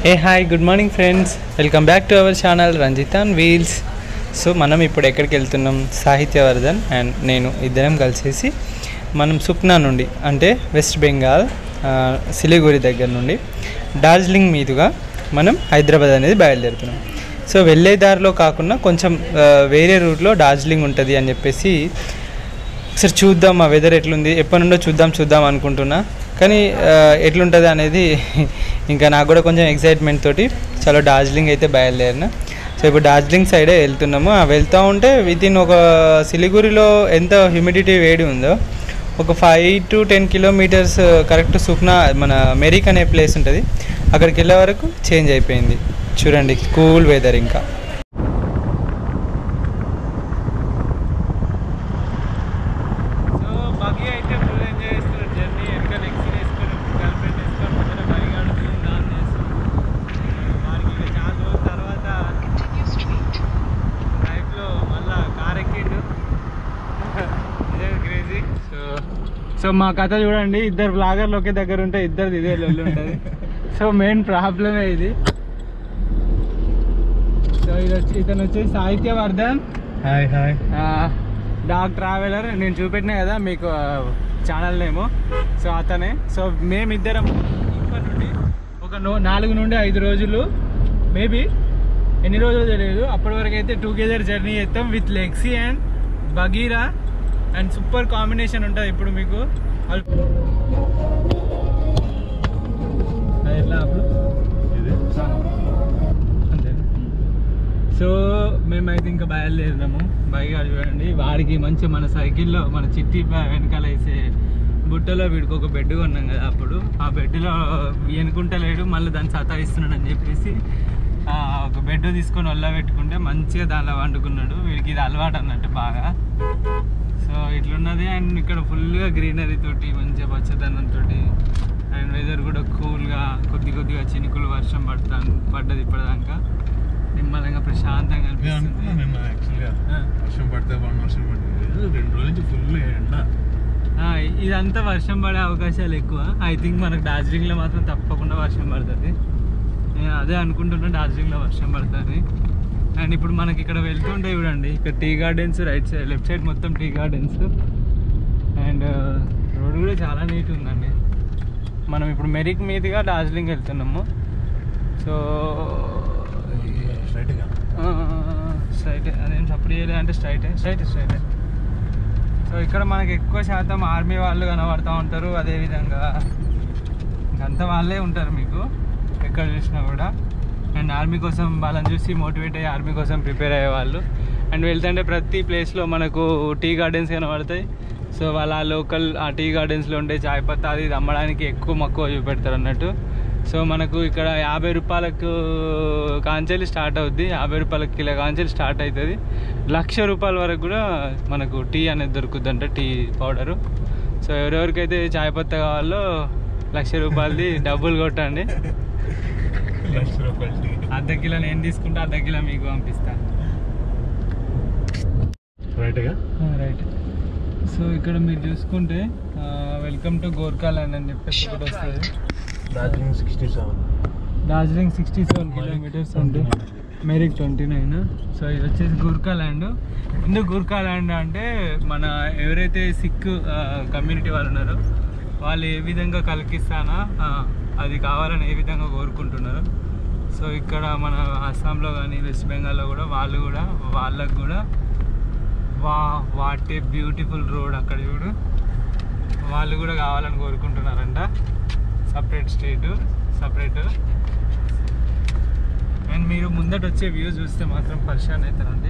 A hi good morning friends welcome back to our channel Ranjith and wheels so మనం ఇప్పుడు ఎక్కడికి వెళ్తున్నాం సాహిత్యవర్ధన్ and నేను ఇద్దరం కలిసేసి మనం సుక్నా నుండి అంటే వెస్ట్ బెంగాల్ ఆ, సిలిగురి దగ్గర నుండి డార్జిలింగ్ మీదుగా మనం హైదరాబాద్ అనేది బయలుదేరుతున్నాం సో వెళ్ళే దారిలో కాకుండా కొంచెం ఆ, వేరే రూట్లో డార్జిలింగ్ ఉంటుంది అని చెప్పేసి ఒకసారి చూద్దాం ఆ వెదర్ ఎట్లుంది ఎప్పటి నుండో చూద్దాం చూద్దాం అనుకుంటున్నా కానీ ఆ, ఎట్లుంటుంది అనేది ఇంకా నాకు కూడా కొంచెం ఎక్సైట్మెంట్ తోటి చాలా డార్జిలింగ్ అయితే బయలుదేరిన సో ఇప్పుడు డార్జిలింగ్ సైడే వెళ్తున్నాము ఆ వెళ్తూ ఉంటే విత్ ఇన్ ఒక సిలిగురిలో ఎంత హ్యూమిడిటీ వేడి ఉందో ఒక five to ten kilometers correct Sukhna మన మెరిక్ అనే ప్లేస్ ఉంటుంది అక్కడికి వెళ్ళే వరకు చేంజ్ అయిపోయింది చూడండి కూల్ వెదర్ ఇంకా సో బాకీ అయితే ఫుల్ ఎంజాయ్ చేస్తున్నారు జర్నీ వెనకాల ఎక్సిన్ వేసుకొని గర్ల్ ఫ్రెండ్ వేసుకొని ముందర బరిగాడు దాన్ చేస్తున్నాడు వాడికి ఇక చాలా రోజుల తర్వాత లైఫ్లో మళ్ళా కార్ ఎక్కిండు క్రేజీ సో సో మా కథ చూడండి ఇద్దరు బ్లాగర్లు ఒకే దగ్గర ఉంటే ఇద్దరిది ఇదే లొల్లి ఉంటుంది సో మెయిన్ ప్రాబ్లమే ఇది సో ఇది వచ్చి ఇతను వచ్చేసి Sahithyavardhan hi hi dog traveller నేను చూపెట్టినా కదా మీకు ఛానల్ నేము సో అతనే సో మేమిద్దరం ఇప్పటి నుండి ఒక నో నాలుగు నుండి ఐదు రోజులు మేబీ ఎన్ని రోజులు తెలియదు అప్పటి వరకు అయితే టూగెదర్ జర్నీ చేస్తాం with Lexi and Bagheera and super combination ఉంటుంది ఇప్పుడు మీకు అది ఎట్లా అప్పుడు అంతేనా సో మేమైతే ఇంకా బయలుదేరినాము బైక్ చూడండి వాడికి మంచి మన సైకిల్లో మన చిట్టి బ్యా- వెనకాల వేసే బుట్టలో వీడికి ఒక బెడ్ కొన్నాం కదా అప్పుడు ఆ బెడ్లో ఎనుకుంటలేడు మళ్ళీ దాన్ని సతాయిస్తున్నాడు అని చెప్పేసి ఆ, ఒక బెడ్ తీసుకొని వల్ల పెట్టుకుంటే మంచిగా దానిలో వండుకున్నాడు వీడికి ఇది అలవాటు అన్నట్టు బాగా సో ఇట్లున్నది అండ్ ఇక్కడ ఫుల్గా గ్రీనరీ తోటి మంచిగా పచ్చదనం తోటి అండ్ వెదర్ కూడా కూల్గా కొద్ది కొద్దిగా చినుకులు వర్షం పడతా పడ్డది ఇప్పటిదాకా నిమ్మలంగా ప్రశాంతంగా అనుకున్నాం అనిపిస్తుంది మేము యాక్చువల్గా ఆ. వర్షం పడితే బాగుంది వర్షం పడుతుంది రెండు రోజుల నుంచి ఫుల్ ఎండ ఆ, ఇదంతా వర్షం పడే అవకాశాలు ఎక్కువ ఐ థింక్ మనకు డార్జిలింగ్లో మాత్రం తప్పకుండా వర్షం పడుతుంది నేను అదే అనుకుంటున్నా డార్జిలింగ్లో వర్షం పడుతుంది అండ్ ఇప్పుడు మనకి ఇక్కడ వెళ్తుంటే చూడండి ఇక్కడ tea gardens right side left side మొత్తం టీ గార్డెన్స్ అండ్ రోడ్ కూడా చాలా నీట్ ఉందండి మనం ఇప్పుడు మెరిక్ మీదుగా డార్జిలింగ్ వెళ్తున్నాము సో స్ట్రైట్గా స్ట్రైట్ అదేం సపోర్ట్ చేయలేదు అంటే స్ట్రైటే స్ట్రైట్ స్ట్రైటే సో ఇక్కడ మనకి ఎక్కువ శాతం ఆర్మీ వాళ్ళు కనబడుతూ ఉంటారు అదేవిధంగా ఇంకంతా వాళ్ళే ఉంటారు మీకు ఎక్కడ చూసినా కూడా అండ్ ఆర్మీ కోసం వాళ్ళని చూసి మోటివేట్ అయ్యి ఆర్మీ కోసం ప్రిపేర్ అయ్యే వాళ్ళు అండ్ వెళ్తుంటే ప్రతి ప్లేస్లో మనకు టీ గార్డెన్స్ కనబడతాయి సో వాళ్ళ లోకల్ ఆ టీ గార్డెన్స్లో ఉండే చాయ్ పత్తా అది ఇది అమ్మడానికి ఎక్కువ మక్కువ చూపెడతారు అన్నట్టు సో మనకు ఇక్కడ యాభై రూపాయలకు కాంచెలు స్టార్ట్ అవుద్ది యాభై రూపాయల కిలో కాంచెలు స్టార్ట్ అవుతుంది లక్ష రూపాయల వరకు కూడా మనకు టీ అనేది దొరుకుద్దంట టీ పౌడరు సో ఎవరెవరికైతే చాయ్ పత్తా కావాలో లక్ష రూపాయలది డబ్బులు కొట్టండి లక్ష రూపాయలు టీ. అర్ధ కిలో నేను తీసుకుంటే అర్ధ కిలో మీకు పంపిస్తాను రైట్గా రైట్ సో ఇక్కడ మీరు చూసుకుంటే వెల్కమ్ టు గోర్ఖా ల్యాండ్ అని చెప్పేసి ఒకటి వస్తుంది Darjeeling sixty seven Darjeeling sixty seven kilometers ఉంది మెరిక్ ట్వంటీ నైన్ సో ఇది వచ్చేసి గూర్ఖా ల్యాండ్ ఎందుకు గూర్ఖా ల్యాండ్ అంటే మన ఎవరైతే సిక్ కమ్యూనిటీ వాళ్ళు ఉన్నారో వాళ్ళు ఏ విధంగా కలికిస్తానా ఆ, అది కావాలని ఏ విధంగా కోరుకుంటున్నారు సో ఇక్కడ మన అస్సాంలో కానీ వెస్ట్ బెంగాల్లో కూడా వాళ్ళు కూడా వాళ్ళకు కూడా వా వాట్ ఏ బ్యూటిఫుల్ రోడ్ అక్కడ చూడు వాళ్ళు కూడా కావాలని కోరుకుంటున్నారంట సపరేట్ స్టేట్ సపరేట్ అండ్ మీరు ముందట వచ్చే వ్యూ చూస్తే మాత్రం పరిశాన్ అవుతారండి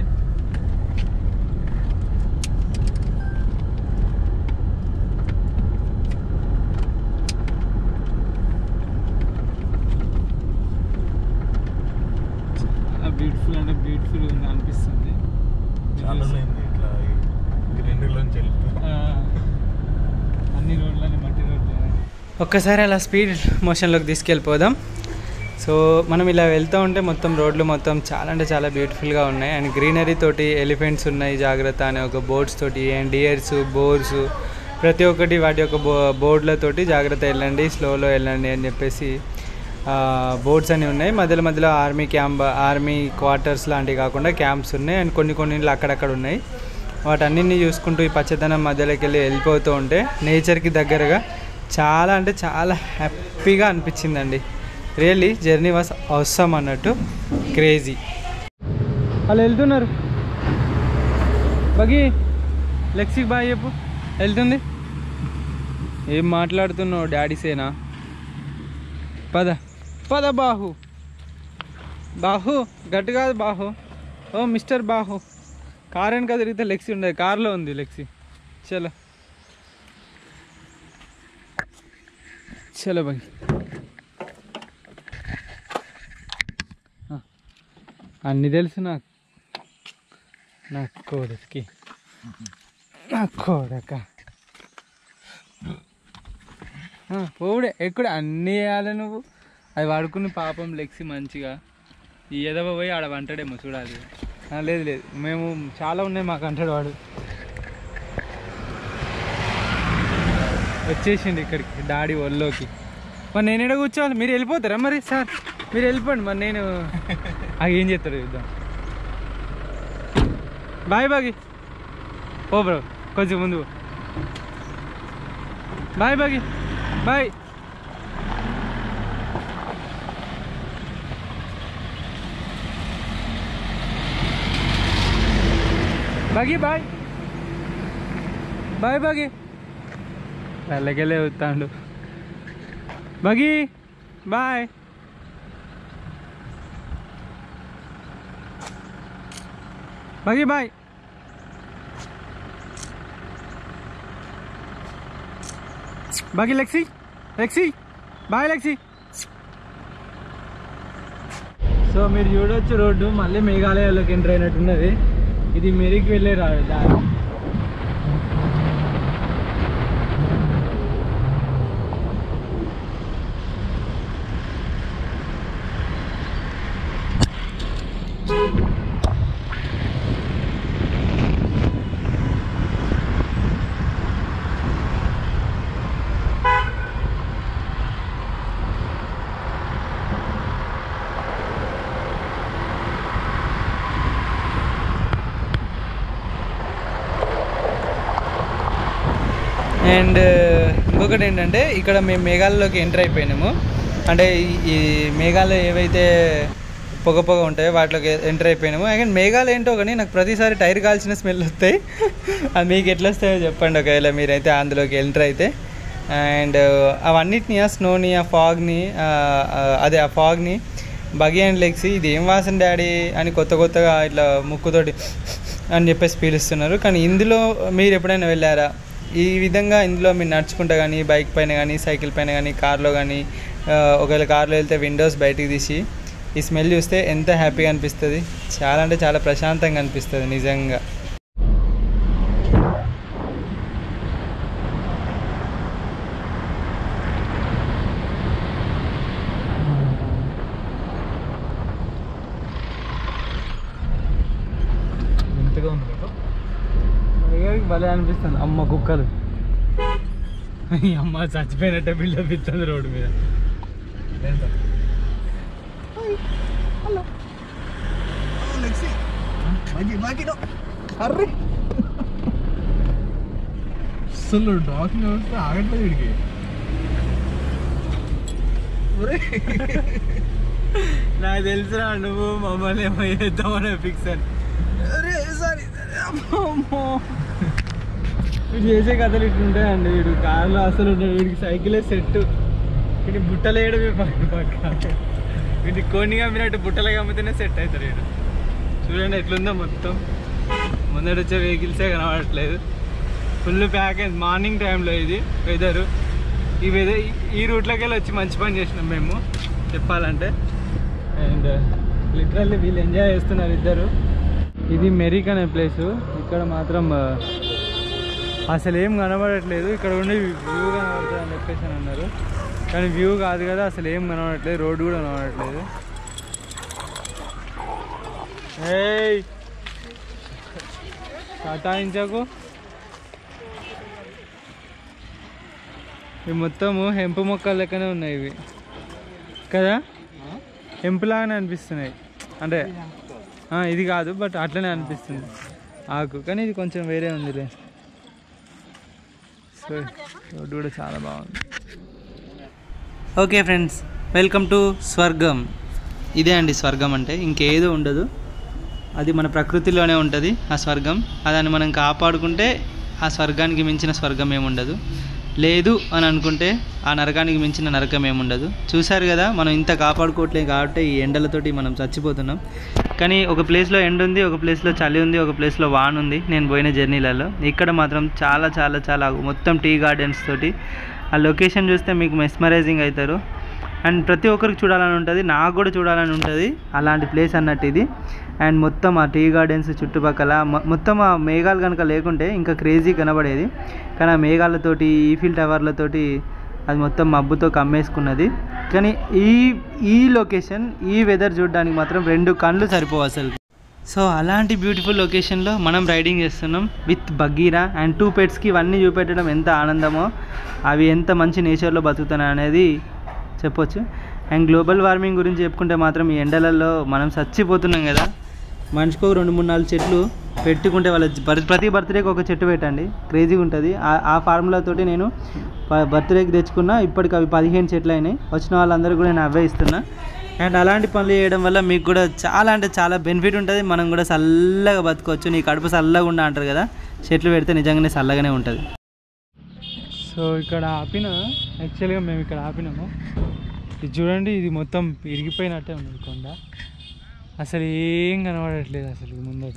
చాలా బ్యూటిఫుల్ అంటే బ్యూటిఫుల్ ఉంది అనిపిస్తుంది చాలా రోజులైంది ఇట్లా గ్రీనరీలోంచి వెళ్తే ఆ, అన్ని రోడ్లని మట్టి రోడ్లు ఒక్కసారి అలా స్పీడ్ మోషన్లోకి తీసుకెళ్ళిపోదాం సో మనం ఇలా వెళ్తూ ఉంటే మొత్తం రోడ్లు మొత్తం చాలా అంటే చాలా బ్యూటిఫుల్గా ఉన్నాయి అండ్ గ్రీనరీ తోటి ఎలిఫెంట్స్ ఉన్నాయి జాగ్రత్త అనే ఒక బోర్డ్స్ తోటి అండ్ డియర్స్ బోర్స్ ప్రతి ఒక్కటి వాటి యొక్క బో బోర్డులతోటి జాగ్రత్త వెళ్ళండి స్లోలో వెళ్ళండి అని చెప్పేసి బోర్డ్స్ అని ఉన్నాయి మధ్యలో మధ్యలో ఆర్మీ క్యాంప్ ఆర్మీ క్వార్టర్స్ లాంటివి కాకుండా క్యాంప్స్ ఉన్నాయి అండ్ కొన్ని కొన్ని ఇళ్ళు అక్కడక్కడ ఉన్నాయి వాటన్నిటిని చూసుకుంటూ ఈ పచ్చదనం మధ్యలోకి వెళ్ళి వెళ్ళిపోతూ ఉంటే నేచర్కి దగ్గరగా చాలా అంటే చాలా హ్యాపీగా అనిపించిందండి రియల్లీ జర్నీ వాస్ అవసరం అన్నట్టు క్రేజీ వాళ్ళు వెళ్తున్నారు బగి లెక్సీకి బాయ్ చెప్పు వెళ్తుంది ఏం మాట్లాడుతున్నావు డాడీ సేనా పద పద బాహు బాహు గట్టి కాదు బాహు ఓ మిస్టర్ బాహు కార్ వెనక తిరిగితే లెక్సీ ఉండదు కార్లో ఉంది లెక్సీ చలో చలో బగి ఆ, అన్నీ తెలుసు నాకు నా కోడకి నా కోడక ఆ, పోవుడే ఎక్కడ అన్నీ వేయాలి నువ్వు అది వాడుకుని పాపం లెక్సి మంచిగా ఈ ఎదవ పోయి ఆడ వంటాడేమో చూడాలి ఆ, లేదు లేదు మేము చాలా ఉన్నాయి మాకు అంటాడు వాడు వచ్చేసిండు ఇక్కడికి డాడీ ఒళ్ళోకి మరి నేను ఎక్కడ కూర్చోవాలి మీరు వెళ్ళిపోతారా మరి సార్ మీరు వెళ్ళిపోండి మరి నేను ఆ, ఏం చేస్తాడు చూద్దాం బాయ్ బాగి ఓ బ్రో కొంచెం ముందు పో. Boy Bagi boy Bagi boy boy Bagi వెళ్ళకెళ్ళే వస్తాడు Bagi boy Bagi boy Bagi Lexi Lexi boy Lexi so మీరు చూడొచ్చు రోడ్డు మళ్ళీ మేఘాలయాలోకి ఎంటర్ అయినట్టున్నది ఇది మెరికి వెళ్ళే రా దారి అండ్ ఇంకొకటి ఏంటంటే ఇక్కడ మేము మేఘాలలోకి ఎంటర్ అయిపోయినాము అంటే ఈ- ఈ మేఘాలు ఏవైతే పొగ పొగ ఉంటాయో వాటిలోకి ఎంటర్ అయిపోయినాము అండ్ మేఘాలు ఏంటో కానీ నాకు ప్రతిసారి టైర్ కాల్చిన స్మెల్ వస్తాయి అది మీకు ఎట్లా వస్తాయో చెప్పండి ఒకవేళ మీరైతే అందులోకి ఎంటర్ అయితే అండ్ అవన్నిటిని ఆ స్నోని ఆ ఫాగ్ని అదే ఆ ఫాగ్ని బగి అండ్ లెగ్సి ఇది ఏం వాసన డాడీ అని కొత్త కొత్తగా ఇట్లా ముక్కుతోటి అని చెప్పేసి పీలుస్తున్నారు కానీ ఇందులో మీరు ఎప్పుడైనా వెళ్ళారా ఈ విధంగా ఇందులో మీరు నడుచుకుంటా కానీ బైక్ పైన కానీ సైకిల్ పైన కానీ కార్లో కానీ ఆ, ఒకవేళ కార్లో వెళ్తే విండోస్ బయటికి తీసి ఈ స్మెల్ చూస్తే ఎంత హ్యాపీగా అనిపిస్తుంది చాలా అంటే చాలా ప్రశాంతంగా అనిపిస్తుంది నిజంగా ఎంతగా ఉంది మీకు దగ్గరికి భలే అనిపిస్తుంది అమ్మ కుక్కలు ఈ అమ్మ చచ్చిపోయినట్టే బిల్డప్ ఇస్తుంది రోడ్డు మీద ఎంత అర్రే అసలు డాకింగ్ వస్తే ఆగట్లేదు వీడికి ఒరే నాకు తెలుసురా నువ్వు మమ్మల్ని ఏమో చేద్దామని ఫిక్స్ అని అరే సారీ అమ్మో. వీడు చేసే కథలు ఇట్లుంటాయండి వీడు కార్లో అసలు ఉండడు. వీడికి సైకిలే సెట్ వీడి బుట్టలు వేయడమే పక్క పక్క వీడి కొన్ని కమ్మినట్టు బుట్టలు కమ్మితేనే సెట్ అవుతారు వీడు చూడండి ఎట్లుందో మొత్తం ముందట వచ్చే వెహికల్సే కనబడట్లేదు ఫుల్ ప్యాక్ అయింది మార్నింగ్ టైంలో ఇది వెదరు ఈ వెదర్ ఈ రూట్లోకి వెళ్ళి వచ్చి మంచి పని చేసినాం మేము చెప్పాలంటే అండ్ లిటరల్లీ వీళ్ళు ఎంజాయ్ చేస్తున్నారు ఇద్దరు ఇది మెరిక్ అనే ప్లేసు ఇక్కడ మాత్రం ఆ, అసలు ఏం కనబడట్లేదు ఇక్కడ ఉండి వ్యూ కనబడుతుంది అని చెప్పేసి అని అన్నారు కానీ వ్యూ కాదు కదా అసలు ఏం కనబడట్లేదు రోడ్డు కూడా కనబడట్లేదు ఏయ్ సతాయించకు ఇవి మొత్తము హెంపు మొక్కలు లెక్కనే ఉన్నాయి ఇవి కదా ఎంపులాగానే అనిపిస్తున్నాయి అంటే ఆ, ఇది కాదు బట్ అట్లనే అనిపిస్తుంది ఆకు కానీ ఇది కొంచెం వేరే ఉందిలే సో రోడ్డు కూడా చాలా బాగుంది ఓకే ఫ్రెండ్స్ వెల్కమ్ టు స్వర్గం ఇదే అండి స్వర్గం అంటే ఇంకేదో ఉండదు అది మన ప్రకృతిలోనే ఉంటుంది ఆ స్వర్గం దాన్ని మనం కాపాడుకుంటే ఆ స్వర్గానికి మించిన స్వర్గం ఏముండదు లేదు అని అనుకుంటే ఆ నరకానికి మించిన నరకం ఏముండదు చూశారు కదా మనం ఇంత కాపాడుకోవట్లేదు కాబట్టి ఈ ఎండలతోటి మనం చచ్చిపోతున్నాం కానీ ఒక ప్లేస్లో ఎండ ఉంది ఒక ప్లేస్లో చలి ఉంది ఒక ప్లేస్లో వాన్ ఉంది నేను పోయిన జర్నీలలో ఇక్కడ మాత్రం చాలా చాలా చాలా మొత్తం టీ గార్డెన్స్ తోటి ఆ లొకేషన్ చూస్తే మీకు మెస్మరైజింగ్ అవుతారు అండ్ ప్రతి ఒక్కరికి చూడాలని ఉంటుంది నాకు కూడా చూడాలని ఉంటుంది అలాంటి ప్లేస్ అన్నట్టు ఇది అండ్ మొత్తం ఆ టీ గార్డెన్స్ చుట్టుపక్కల మొ- మొత్తం ఆ మేఘాలు కనుక లేకుంటే ఇంకా క్రేజీ కనబడేది కానీ ఆ మేఘాలతోటి ఈఫిల్ టవర్లతోటి అది మొత్తం మబ్బుతో కమ్మేసుకున్నది కానీ ఈ ఈ లొకేషన్ ఈ వెదర్ చూడడానికి మాత్రం రెండు కళ్ళు సరిపోవు అసలు సో అలాంటి బ్యూటిఫుల్ లొకేషన్లో మనం రైడింగ్ చేస్తున్నాం విత్ బగీరా అండ్ టూ పెట్స్కి ఇవన్నీ చూపెట్టడం ఎంత ఆనందమో అవి ఎంత మంచి నేచర్లో బతుకుతున్నాయి అనేది చెప్పొచ్చు అండ్ గ్లోబల్ వార్మింగ్ గురించి చెప్పుకుంటే మాత్రం ఈ ఎండలలో మనం చచ్చిపోతున్నాం కదా మనిషికి ఒక రెండు మూడు నాలుగు చెట్లు పెట్టుకుంటే వాళ్ళ బర్- ప్రతి బర్త్డేకి ఒక చెట్టు పెట్టండి క్రేజీగా ఉంటుంది ఆ- ఆ ఫార్ములా తోటి నేను ప- బర్త్డేకి తెచ్చుకున్న ఇప్పటికి అవి పదిహేను చెట్లు అయినాయి వచ్చిన వాళ్ళందరూ కూడా నేను అవే ఇస్తున్నా అండ్ అలాంటి పనులు చేయడం వల్ల మీకు కూడా చాలా అంటే చాలా బెనిఫిట్ ఉంటుంది మనం కూడా చల్లగా బతకవచ్చు నీ కడుపు చల్లగా ఉండ అంటారు కదా చెట్లు పెడితే నిజంగానే చల్లగానే ఉంటుంది సో ఇక్కడ ఆపిన యాక్చువల్గా మేము ఇక్కడ ఆపినాము ఇది చూడండి ఇది మొత్తం ఇరిగిపోయినట్టే ఉంది కొండ అసలు ఏం కనబడట్లేదు అసలు ఇది ముందట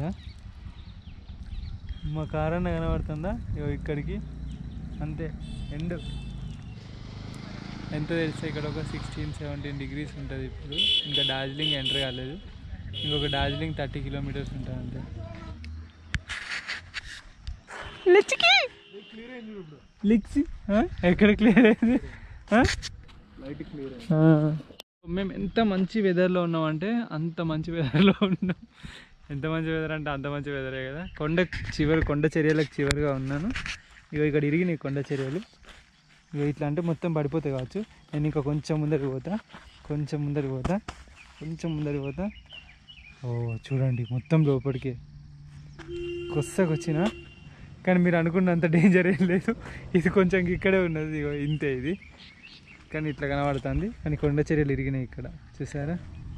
మా కారన్న కనబడుతుందా ఇగో ఇక్కడికి అంతే ఎండ్ ఎంత తెలిస్తే ఇక్కడ ఒక సిక్స్టీన్ సెవెంటీన్ డిగ్రీస్ ఉంటుంది ఇప్పుడు ఇంకా డార్జిలింగ్ ఎంటర్ కాలేదు ఇంకొక డార్జిలింగ్ థర్టీ కిలోమీటర్స్ ఉంటుంది అంతే లిచ్చికి లిక్సి ఆ? ఎక్కడ క్లియర్ అయింది ఆ? ఆ. మేము ఎంత మంచి వెదర్లో ఉన్నామంటే అంత మంచి వెదర్లో ఉన్నాం ఎంత మంచి వెదర్ అంటే అంత మంచి వెదరే కదా కొండ చివరి కొండ చర్యలకు చివరిగా ఉన్నాను ఇక ఇక్కడ ఇరిగినాయి కొండ చర్యలు ఇక ఇట్లా అంటే మొత్తం పడిపోతాయి కావచ్చు నేను ఇంకా కొంచెం ముందరికి పోతా కొంచెం ముందరికి పోతా కొంచెం ముందరికి పోతా ఓ చూడండి మొత్తం లోపలికి కొස්සకు వచ్చిన కానీ మీరు అనుకున్నంత డేంజర్ ఏం లేదు ఇది కొంచెం ఇక్కడే ఉన్నది ఇగో ఇంతే ఇది కానీ ఇట్లా కనబడుతుంది కానీ కొండ చర్యలు ఇరిగినాయి ఇక్కడ చూసారా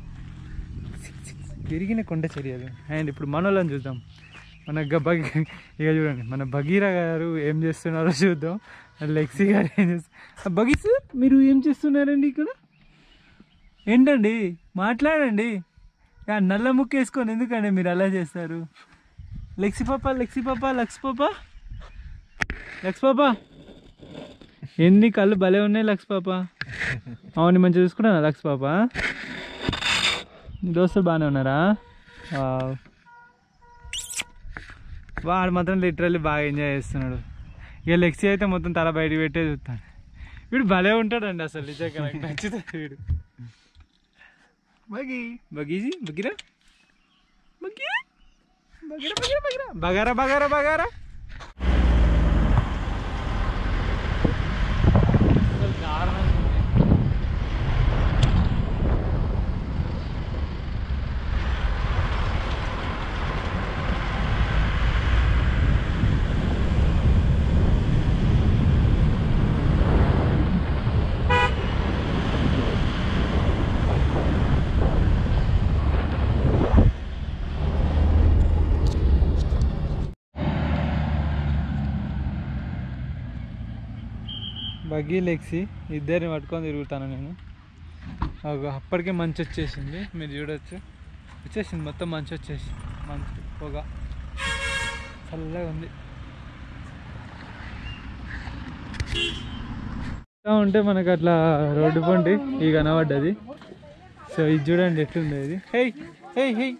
ఇరిగిన కొండ చర్యలు అండ్ ఇప్పుడు మనోళ్ళని చూద్దాం మన గ- బగి ఇక చూడండి మన బగీరా గారు ఏం చేస్తున్నారో చూద్దాం లెక్సీ గారు ఏం చేస్తారు బగీస్ మీరు ఏం చేస్తున్నారండి ఇక్కడ ఏంటండి మాట్లాడండి ఆ నల్ల ముక్కు వేసుకొని ఎందుకండి మీరు అలా చేస్తారు లెక్సీ పాప లెక్సీ పాప లక్స్ పాప లక్స్ పాప ఎన్ని కళ్ళు భలే ఉన్నాయి లక్స్ పాప అవును మంచిగా చూసుకున్నాను లక్స్ పాప నీ దోస్తులు బాగానే ఉన్నారా వావ్. వాడు మాత్రం లిటరల్లీ బాగా ఎంజాయ్ చేస్తున్నాడు ఇక లెక్సీ అయితే మొత్తం తల బయట పెట్టే చూస్తాడు వీడు భలే ఉంటాడండి అసలు నిజంగా నాకు నచ్చుతాడు వీడు బగీ బగీజీ బగీరా బగీరా బగీరా బగీరా బగీరా బగారా బగారా బగారా అసలు దారుణంగా ఉంది. బగ్గీ లెక్సీ ఇద్దరిని పట్టుకొని తిరుగుతాను నేను ఒక అప్పటికే మంచి వచ్చేసింది మీరు చూడొచ్చు వచ్చేసింది మొత్తం మంచి వచ్చేసింది మంచి పొగ చల్లగా ఉంది ఇట్లా ఉంటే మనకు అట్లా రోడ్డు పండి ఈ కనబడ్డది సో ఇది చూడండి ఎట్లుంది ఇది హే హే హే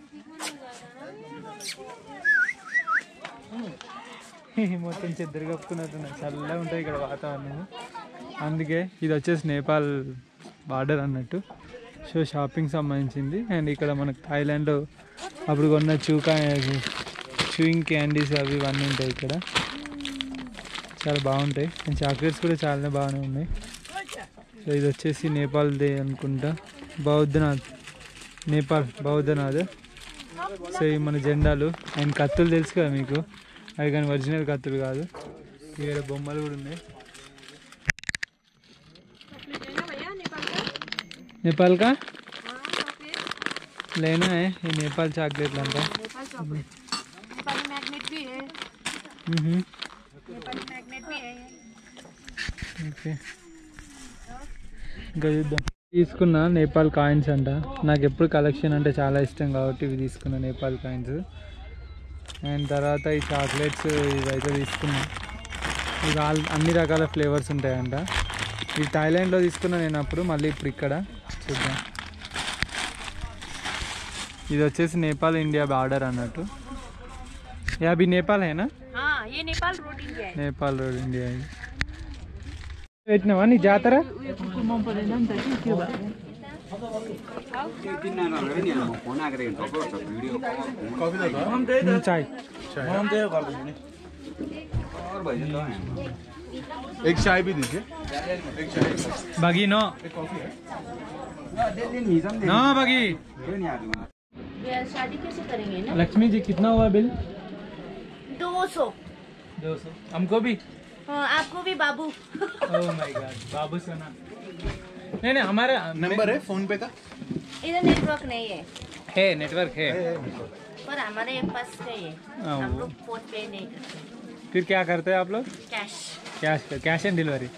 మొత్తం చెద్దరు కప్పుకున్నట్టున్నాయి చల్లగా ఉంటుంది ఇక్కడ వాతావరణం అందుకే ఇది వచ్చేసి నేపాల్ బార్డర్ అన్నట్టు సో షాపింగ్ సంబంధించింది అండ్ ఇక్కడ మనకు థాయిలాండ్లో అప్పుడు కొన్న చూకా చూయింగ్ క్యాండీస్ అవి ఇవన్నీ ఉంటాయి ఇక్కడ చాలా బాగుంటాయి అండ్ చాక్లెట్స్ కూడా చాలా బాగానే ఉన్నాయి సో ఇది వచ్చేసి నేపాల్దే అనుకుంటా బౌద్ధనాథ్ నేపాల్ బౌద్ధనాథ్ సో ఇవి మన జెండాలు అండ్ కత్తులు తెలుసు కదా మీకు అవి కానీ ఒరిజినల్ కత్తులు కాదు ఇక్కడ బొమ్మలు కూడా ఉన్నాయి नेपाल का लेना है ये नेपाल चॉकलेट लाता नेपाल चॉकलेट नेपाली मैग्नेट भी है हम्म नेपाली मैग्नेट भी है ఓకే ఇంకా చూద్దాం తీసుకున్న నేపాల్ కాయిన్స్ అంట నాకు ఎప్పుడు కలెక్షన్ అంటే చాలా ఇష్టం కాబట్టి ఇవి తీసుకున్న నేపాల్ కాయిన్స్ అండ్ తర్వాత ఈ చాక్లెట్స్ ఇవైతే తీసుకున్నా ఇవి ఆల్ అన్ని రకాల ఫ్లేవర్స్ ఉంటాయంట ఇది థాయిలాండ్లో తీసుకున్నా నేను అప్పుడు మళ్ళీ ఇప్పుడు ఇక్కడ చూద్దాం ఇది వచ్చేసి నేపాల్ ఇండియా బార్డర్ అన్నట్టు యా అవి నేపాల్ హేనా हाँ ये नेपाल रोड इंडिया है నేపాల్ రోడ్ ఇండియా ఇది పెట్టినావా నీ జాతర ఉమ్, చాయ్ एक चाय भी दीजिए बगी नो नो बगी शादी कैसे करेंगे ना लक्ष्मी जी कितना हुआ बिल दो सौ दो सौ हमको भी हाँ, आपको भी बाबू ओह माय गॉड बाबू सोना नहीं नहीं हमारा नंबर है फोन पे का इधर नेटवर्क नहीं है है नेटवर्क है पर हमारे पास नहीं है हाँ, हम वो। लोग फोन पे नहीं करते फिर क्या करते हैं आप लोग cash cash cash and delivery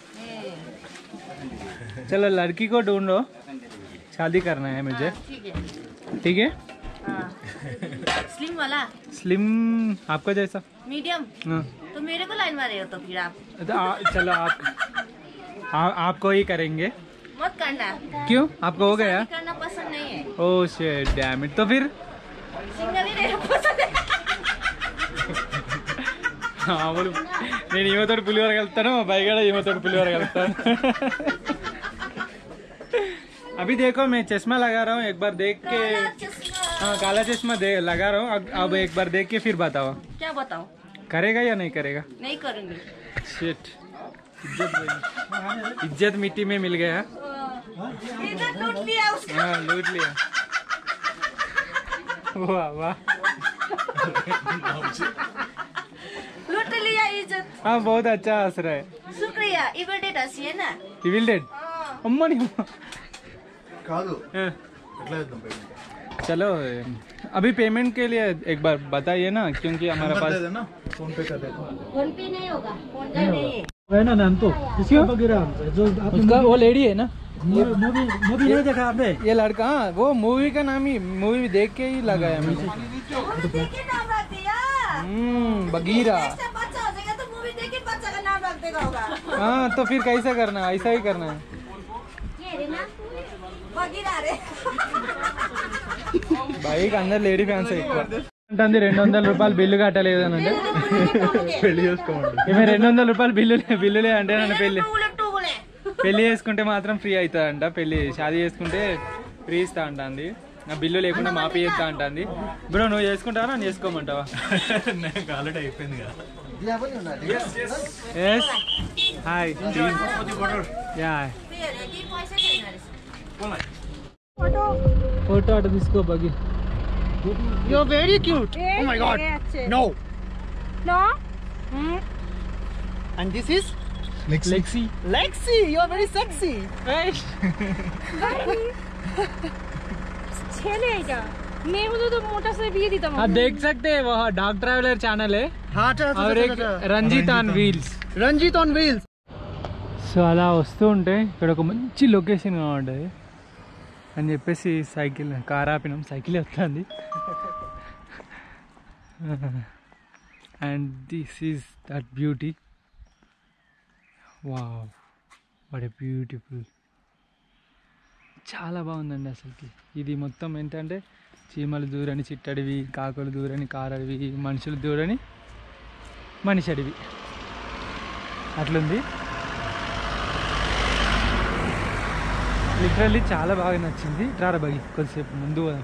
चलो लड़की को ढूंढो शादी करना है मुझे हाँ, ठीक है ठीक है हाँ स्लिम वाला स्लिम आपका जैसा मीडियम हाँ तो मेरे को लाइन मारे हो तो फिर आप तो आ, चलो आप आ, आपको ही करेंगे मत करना क्यों आपको हो गया शादी करना पसंद नहीं है ఓ షేట్ డ్యామ్ ఇట్ తో ఫిర్ सिंगल ही रहना पसंद है మామూలు నేను ఈమెతోటి పులిహోర కలుపుతాను మా బాయ్ కూడా ఈమెతోటి పులిహోర కలుపుతాను अभी देखो मैं चश्मा लगा रहा हूँ एक बार देख के काला चश्मा हाँ काला चश्मा दे लगा रहा हूँ अब- अब एक बार देख के फिर बताओ क्या बताओ करेगा या नहीं करेगा नहीं करूंगी शिट इज्जत गई। इज्जत मिट्टी में मिल गया इधर लूट लिया उसका हाँ लूट लिया वाह वाह लूट लिया इज्जत हाँ बहुत अच्छा हंस रहा है शुक्रिया इवेडेट हंसी है ना Evil Dead हाँ అమ్మని కాదు हाँ, ఎట్లా చేద్దాం పేమెంట్ चलो अभी पेमेंट के लिए एक बार बताइए ना क्योंकि हमारे नंबर दे पास देना फोन पे कर देता हूँ फोन पे नहीं होगा फोन पे नहीं है है ना नाम तो क्यों? वगैरह जो आपने उसका वो लेडी है ना मूवी मूवी मूवी नहीं देखा आपने ये लड़का हाँ वो मूवी का नाम ही मूवी देख के ही लगाया मैंने मूवी देख के नाम रख दिया हम्म बगीरा ऐसा बच्चा हो जाएगा तो मूवी देख के बच्चा का नाम रख देगा होगा हाँ तो फिर कैसा करना है ऐसा ही करना है ये रे ना बगीरा रे బైక్ అందరు లేడీ ఫ్యాన్స్ ఎక్కువ ఉంటుంది రెండు వందల రూపాయలు బిల్లు కట్టలేదు అని అంటే పెళ్లి చేసుకోమండి ఈమె రెండు వందల రూపాయలు బిల్లు బిల్లులే అంటే నన్ను పెళ్లి टूले टूले పెళ్లి చేసుకుంటే మాత్రం ఫ్రీ అవుతుందంట పెళ్లి షాదీ చేసుకుంటే ఫ్రీ ఇస్తా అంటుంది నా బిల్లు లేకుండా మాపి చేస్తా అంటుంది బ్రో నువ్వు చేసుకుంటావా నన్ను చేసుకోమంటావా నాకు ఆల్రెడీ అయిపోయింది కదా ఎస్ హాయ్ యా फिर ये पैसे चाहिए मेरे से ఫోటో అటు తీసుకో బగి You're very cute. Oh my god. No. No? And this is లెక్సీ Lexi. You're very sexy. ছেলে এটা মেয়ে হলে তো মোটা সে বিয়ে দিতাম आप देख सकते हैं वह डॉग ट्रैवलर चैनल है हाँ और एक Ranjit on wheels Ranjit on wheels. So అలా వస్తూ ఉంటే ఇక్కడ ఒక మంచి లొకేషన్ ఉంటుంది అని చెప్పేసి సైకిల్ కార్ ఆపినాం సైకిల్ వస్తుంది and this is that beauty wow what a beautiful చాలా బాగుందండి అసలుకి ఇది మొత్తం ఏంటంటే చీమలు దూరని చిట్టడివి కాకులు దూరని కారడివి మనుషులు దూరని మనిషి అడివి అట్లుంది లిటరల్లీ చాలా బాగా నచ్చింది రారా బగి కొద్దిసేపు ముందు పోదాం.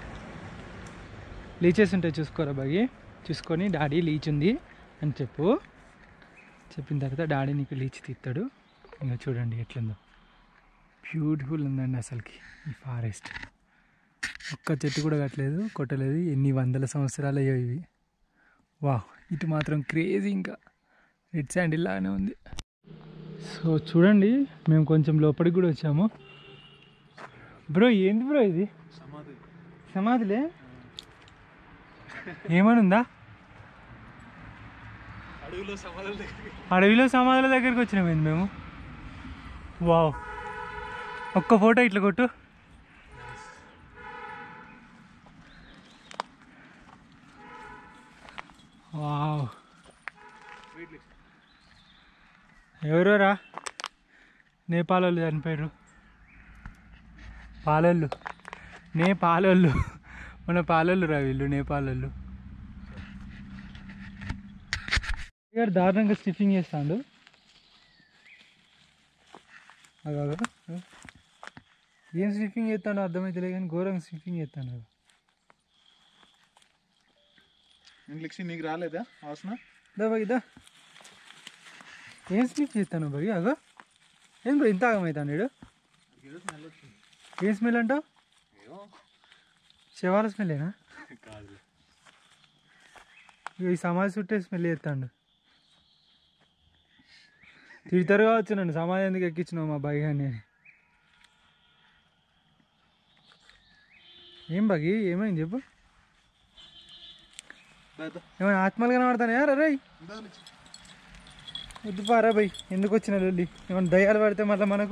లీచెస్ ఉంటాయి చూసుకోరా బగి చూసుకొని డాడీ లీచ్ ఉంది అని చెప్పు చెప్పిన తర్వాత డాడీ నీకు లీచ్ తీస్తాడు ఇంకా చూడండి ఎట్లుందో బ్యూటిఫుల్ ఉందండి అసలుకి ఈ ఫారెస్ట్ ఒక్క చెట్టు కూడా కట్టలేదు కొట్టలేదు ఎన్ని వందల సంవత్సరాలు అయ్యో ఇవి వా ఇటు మాత్రం క్రేజీ ఇంకా రెడ్ శాండిల్ లాగానే ఉంది సో చూడండి మేము కొంచెం లోపలికి కూడా వచ్చాము బ్రో ఏంది బ్రో ఇది సమాధి సమాధిలే ఏమని ఉందా అడవిలో సమాధుల దగ్గరికి అడవిలో సమాధుల దగ్గరికి వచ్చినామేంది మేము వావ్ ఒక్క ఫోటో ఇట్లా కొట్టు వావ్ ఎవరోరా నేపాల్ వాళ్ళు చనిపోయారు పాలోళ్ళు నేపాలోళ్ళు మన పాలోళ్ళు రా వీళ్ళు నేపాల్ వాళ్ళు గారు దారుణంగా స్టిఫింగ్ చేస్తాడు అగా ఏం స్టిఫింగ్ చేస్తాడో అర్థమైతలే కానీ ఘోరంగా స్టిఫింగ్ చేస్తాను ఇంగ్లీష్ నీకు రాలేదా అవసరం దా బాయ్ దా ఏం స్నిఫ్ చేస్తాను బాయ్ అగో ఏం బ్రో ఇంత ఆగమవుతాను వీడు ఏం స్మెల్ అంటావు శవాల స్మెల్లేనా కాదు ఇగో ఈ సమాధి చుట్టే స్మెల్ చేస్తాడు తిడతారు కావచ్చు నన్ను సమాధి ఎందుకు ఎక్కించినావు మా బాయ్ అని ఏం బాగి ఏమైంది చెప్పు ఏమైనా ఆత్మలు కనబడతానే రై వద్దు పారా బై ఎందుకు వచ్చిన లొల్లి ఏమైనా దయ్యాలు పడితే మళ్ళీ మనకు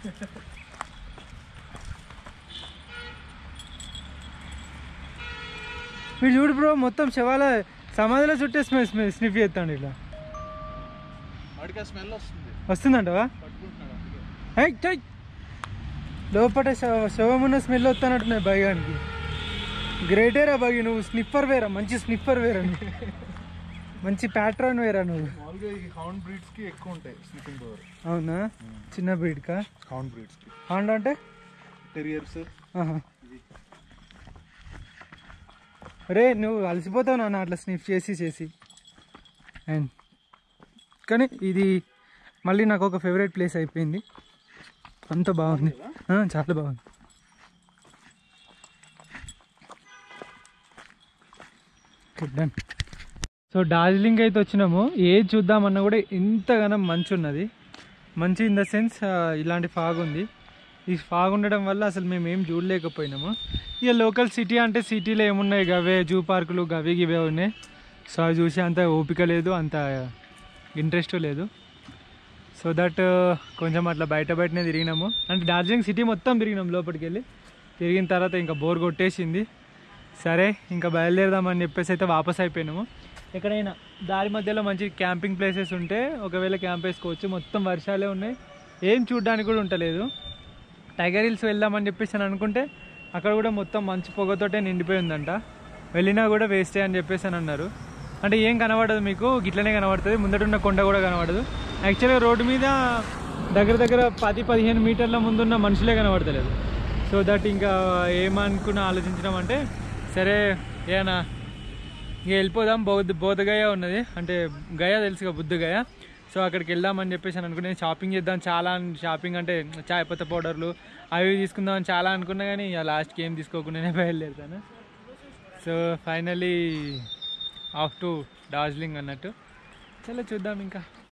వీడు చూడు బ్రో మొత్తం శవాల సమాధిలో చుట్టే స్మెల్ స్మెల్ స్నిఫ్ చేస్తాడు ఇట్లా వాడికి ఆ స్మెల్ వస్తుంది వస్తుందంటవా పట్టుకుంటున్నాడు అందుకే హై, చై. లోపల శవ- శవం ఉన్న స్మెల్ వస్తానట్టున్నాయి బైగానికి గ్రేటేరా బగి నువ్వు స్నిఫర్ వేరా మంచి స్నిఫర్ వేరా నువ్వు మంచి ప్యాట్రన్ వేరా నువ్వు మామూలుగా ఈ హౌండ్ బ్రీడ్స్ కి ఎక్కువ ఉంటాయి స్నిఫింగ్ పవర్ అవునా చిన్న బ్రీడ్కా హౌండ్ బ్రీడ్స్ కి హాండా అంటే టెరియర్స్ ఆహా. రే నువ్వు అలసిపోతావు నాన్న అట్లా స్నిఫ్ చేసి చేసి అండ్ కానీ ఇది మళ్ళీ నాకు ఒక ఫేవరెట్ ప్లేస్ అయిపోయింది అంత బాగుంది ఆ, చాలా బాగుంది డన్ సో డార్జిలింగ్ అయితే వచ్చినాము ఏది చూద్దామన్నా కూడా ఇంతగానో మంచు ఉన్నది మంచి ఇన్ ద సెన్స్ ఇలాంటి ఫాగ్ ఉంది ఈ ఫాగ్ ఉండడం వల్ల అసలు మేము ఏం చూడలేకపోయినాము ఇక లోకల్ సిటీ అంటే సిటీలో ఏమున్నాయి గవే జూ పార్కులు గవి గివే ఉన్నాయి సో అవి చూసి అంత ఓపిక లేదు అంత ఇంట్రెస్ట్ లేదు సో దట్ కొంచెం అట్లా బయట బయటనే తిరిగినాము అంటే డార్జిలింగ్ సిటీ మొత్తం తిరిగినాం లోపలికి వెళ్ళి తిరిగిన తర్వాత ఇంకా బోర్ కొట్టేసింది సరే ఇంకా బయలుదేరదామని చెప్పేసి అయితే వాపస్ అయిపోయినాము ఎక్కడైనా దారి మధ్యలో మంచి క్యాంపింగ్ ప్లేసెస్ ఉంటే ఒకవేళ క్యాంప్ వేసుకోవచ్చు మొత్తం వర్షాలే ఉన్నాయి ఏం చూడడానికి కూడా ఉంటలేదు టైగర్ హిల్స్ వెళ్దామని చెప్పేసి అని అనుకుంటే అక్కడ కూడా మొత్తం మంచు పొగతోటే నిండిపోయి ఉందంట వెళ్ళినా కూడా వేస్టే అని చెప్పేసి అని అన్నారు అంటే ఏం కనబడదు మీకు గిట్లనే కనబడుతుంది ముందటున్న కొండ కూడా కనబడదు యాక్చువల్గా రోడ్డు మీద దగ్గర దగ్గర పది పదిహేను మీటర్ల ముందున్న మనుషులే కనబడతలేదు సో దట్ ఇంకా ఏమనుకున్న ఆలోచించడం అంటే సరే ఏనా ఇక వెళ్ళిపోదాం బౌద్ధ బోధగయ ఉన్నది అంటే గయ తెలుసుగా బుద్ధ గయ సో అక్కడికి వెళ్దామని చెప్పేసి అని అనుకునే షాపింగ్ చేద్దాం చాలా షాపింగ్ అంటే చాయ్ పత్త పౌడర్లు అవి తీసుకుందామని చాలా అనుకున్నా కానీ ఇక లాస్ట్కి ఏం తీసుకోకుండానే బయలుదేరుతాను so finally off to Darjeeling అన్నట్టు చలో చూద్దాం ఇంకా